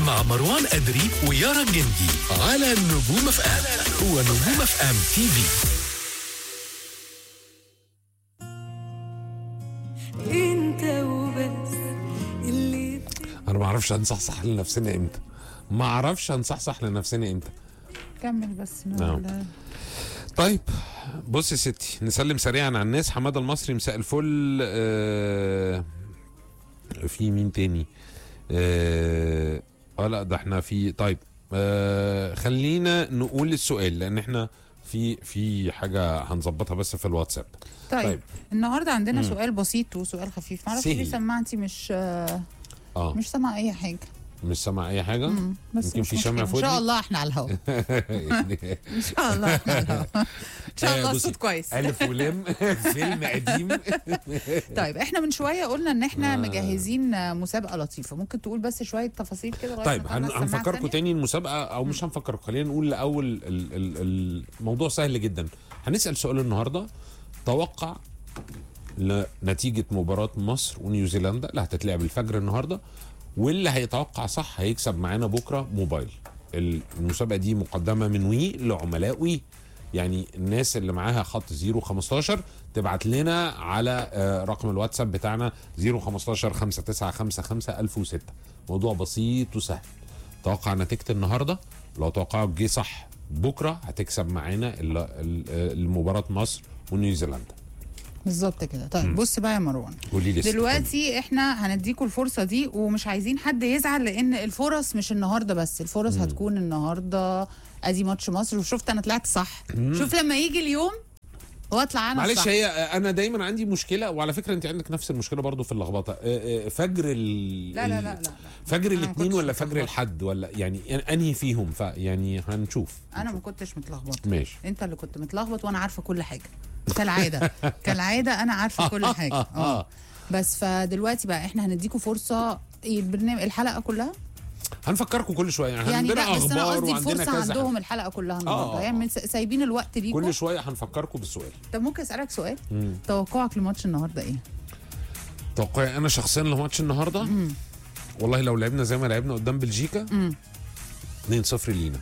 مع مروان أدري ويارا جندي على نجوم اف ام هو نجوم اف ام تي في انت وبس اللي انا ما اعرفش هنصحصح لنفسنا امتى ما اعرفش هنصحصح لنفسنا امتى كمل بس نعم. نقول طيب بص يا ستي نسلم سريعا على الناس حماده المصري مساء الفل آه في مين تاني اه آه، لا ده احنا في طيب آه خلينا نقول السؤال لان احنا في في حاجه هنظبطها بس في الواتساب طيب, طيب. طيب. النهارده عندنا مم. سؤال بسيط وسؤال خفيف معرفش ليه سهل. سماعتي مش آه، اه مش سامعه اي حاجه مش سامع اي حاجه مم. بس يمكن مش في شمع مشكلة. في ان شاء ودني؟ الله احنا على الهوا ان شاء الله احنا على الهوا ان شاء الله بصي، الصوت كويس الف ولام فيلم قديم طيب احنا من شويه قلنا ان احنا آه. مجهزين آه، مسابقه لطيفه ممكن تقول بس شويه تفاصيل كده لغاية طيب ما نطلع هن- السماعة هنفكركم التانية؟ تاني المسابقه او مش هنفكركم خلينا نقول الاول ال- ال- الموضوع سهل جدا هنسال سؤال النهارده توقع لنتيجه مباراه مصر ونيوزيلندا اللي هتتلعب الفجر النهارده واللي هيتوقع صح هيكسب معانا بكره موبايل المسابقه دي مقدمه من وي لعملاء وي يعني الناس اللي معاها خط 015 تبعت لنا على آه، رقم الواتساب بتاعنا 015 5955 1006 موضوع بسيط وسهل توقع نتيجة النهاردة لو توقعك جه صح بكرة هتكسب معانا ال- ال- المباراة مصر ونيوزيلندا بالظبط كده طيب بص بقى يا مروان قولي لي دلوقتي احنا هنديكم الفرصه دي ومش عايزين حد يزعل لان الفرص مش النهارده بس الفرص هتكون النهارده ادي ماتش مصر وشفت انا طلعت صح شوف لما يجي اليوم واطلع انا معلش صح هي انا دايما عندي مشكله وعلى فكره انت عندك نفس المشكله برضو في اللخبطه آه، آه، فجر ال لا لا ال- لا لا, لا. فجر أنا ما الاثنين كنتش ولا فجر متلخبطة. الحد ولا يعني انهي فيهم فيعني هنشوف انا ما كنتش متلخبطه ماشي انت اللي كنت متلخبط وانا عارفه كل حاجه كالعاده كالعاده انا عارفه كل حاجه اه بس فدلوقتي بقى احنا هنديكم فرصه إيه البرنامج الحلقه كلها هنفكركم كل شويه يعني, يعني عندنا لا بس انا اخبار قصدي وعندنا الفرصه كذا عندهم حاجة. الحلقه كلها آه، النهارده آه. يعني من- سايبين الوقت ليكم كل شويه هنفكركم بالسؤال طب ممكن اسالك سؤال مم. توقعك لماتش النهارده ايه توقعي انا شخصيا لماتش النهارده والله لو لعبنا زي ما لعبنا قدام بلجيكا 2-0 لينا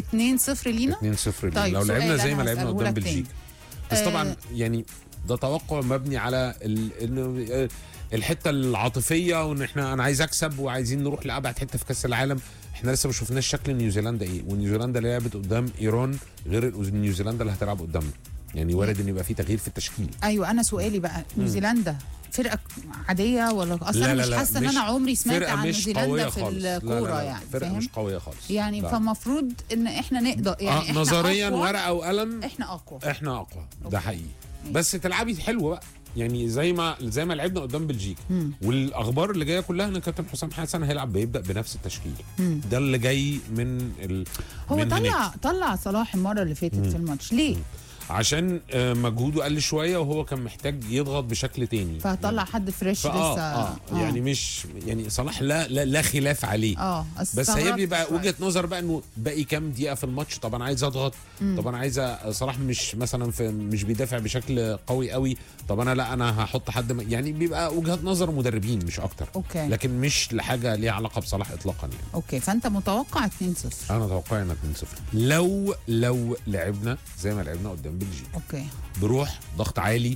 2-0 لينا 2-0 لينا طيب، لو سؤال لعبنا زي أنا ما لعبنا هسأله قدام لك تاني. بلجيكا بس آه. طبعا يعني ده توقع مبني على ال... انه آه، الحته العاطفيه وان احنا انا عايز اكسب وعايزين نروح لابعد حته في كاس العالم احنا لسه ما شفناش شكل نيوزيلندا ايه ونيوزيلندا اللي لعبت قدام ايران غير نيوزيلندا اللي هتلعب قدامنا يعني وارد ان يبقى في تغيير في التشكيل ايوه انا سؤالي بقى نيوزيلندا فرقه عاديه ولا اصلا لا انا لا مش لا، حاسه ان مش- انا عمري سمعت فرقه عن مش قويه نيوزيلندا في خالص لا، لا، الكوره لا، يعني فرقه فاهم مش قويه خالص يعني لا. فمفروض ان احنا نقدر يعني آه احنا نظريا أقوى. ورقه وقلم احنا اقوى احنا اقوى ده حقيقي بس تلعبي حلو بقى يعني زي ما زي ما لعبنا قدام بلجيكا والاخبار اللي جايه كلها ان كابتن حسام حسن هيلعب بيبدا بنفس التشكيل ده اللي جاي من ال... هو من هناك. طلع طلع صلاح المره اللي فاتت في الماتش ليه عشان آه، مجهوده قل شويه وهو كان محتاج يضغط بشكل تاني فطلع حد فريش فآه لسه آه يعني مش يعني صلاح لا لا, لا خلاف عليه اه بس هي استغربت بيبقى شوية. وجهه نظر بقى انه باقي كام دقيقه في الماتش طب انا عايز اضغط طب انا عايز أ- صلاح مش مثلا في مش بيدافع بشكل قوي قوي طب انا لا انا هحط حد م- يعني بيبقى وجهات نظر مدربين مش اكتر اوكي لكن مش لحاجه ليها علاقه بصلاح اطلاقا يعني اوكي فانت متوقع 2-0 انا توقعي انها 2-0 لو لو لعبنا زي ما لعبنا قدام بلجيكا اوكي بروح ضغط عالي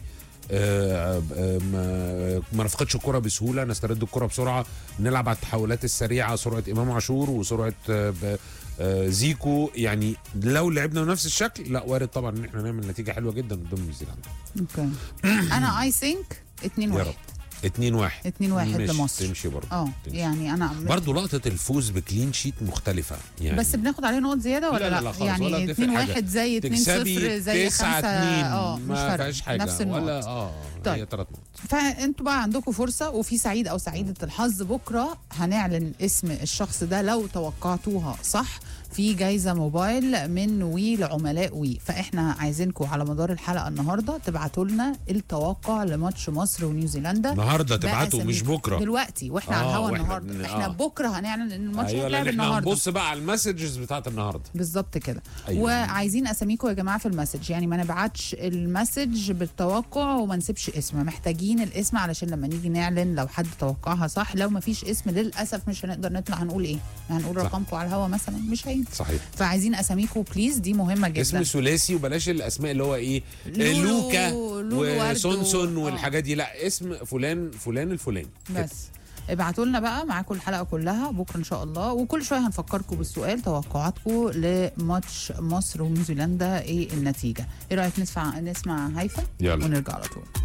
آه، آه، ما ما نفقدش الكره بسهوله نسترد الكره بسرعه نلعب على التحولات السريعه سرعه امام عاشور وسرعه آه، ب- آه، زيكو يعني لو لعبنا بنفس الشكل لا وارد طبعا ان احنا نعمل نتيجه حلوه جدا قدام نيوزيلندا اوكي انا اي ثينك 2 يا 1 رب 2 1 2 1 ماشي، لمصر تمشي برضه اه تمشي. يعني انا برضه لقطه الفوز بكلين شيت مختلفه يعني بس بناخد عليه نقط زياده ولا لا، لا, لا، لا، خالص، ولا يعني بتفرق 2 حاجة. 1 زي 2 تكسبي 0 زي 9 5 2 اه مش ما فارقه فيهاش حاجه نفس ولا النقط اه طيب. هي ثلاث نقط فانتوا بقى عندكم فرصه وفي سعيد او سعيده الحظ بكره هنعلن اسم الشخص ده لو توقعتوها صح في جايزه موبايل من وي لعملاء وي فاحنا عايزينكم على مدار الحلقه النهارده تبعتوا لنا التوقع لماتش مصر ونيوزيلندا النهارده تبعتوا مش بأساميكم. بكره دلوقتي واحنا على آه، الهوا وإحنا النهارده بن- احنا آه. بكره هنعلن ان الماتش ايوه هيتلعب لان احنا النهارده هنبص بقى على المسجز بتاعت النهارده بالظبط كده أيوة. أيوة. وعايزين اساميكم يا جماعه في المسج يعني ما نبعتش المسج بالتوقع وما نسيبش اسم محتاجين الاسم علشان لما نيجي نعلن لو حد توقعها صح لو ما فيش اسم للاسف مش هنقدر نطلع هنقول ايه هنقول صح. رقمكم على الهوا مثلا مش هينفع صحيح فعايزين اساميكم بليز دي مهمه جدا اسم ثلاثي وبلاش الاسماء اللي هو ايه لولو- لوكا لولو ورد وسونسون و- والحاجات دي لا اسم فلان فلان الفلاني كده. بس ابعتوا لنا بقى معاكم الحلقه كلها بكره ان شاء الله وكل شويه هنفكركم بالسؤال توقعاتكم لماتش مصر ونيوزيلندا ايه النتيجه ايه رايك نسمع نسمع هيفا يلا ونرجع على طول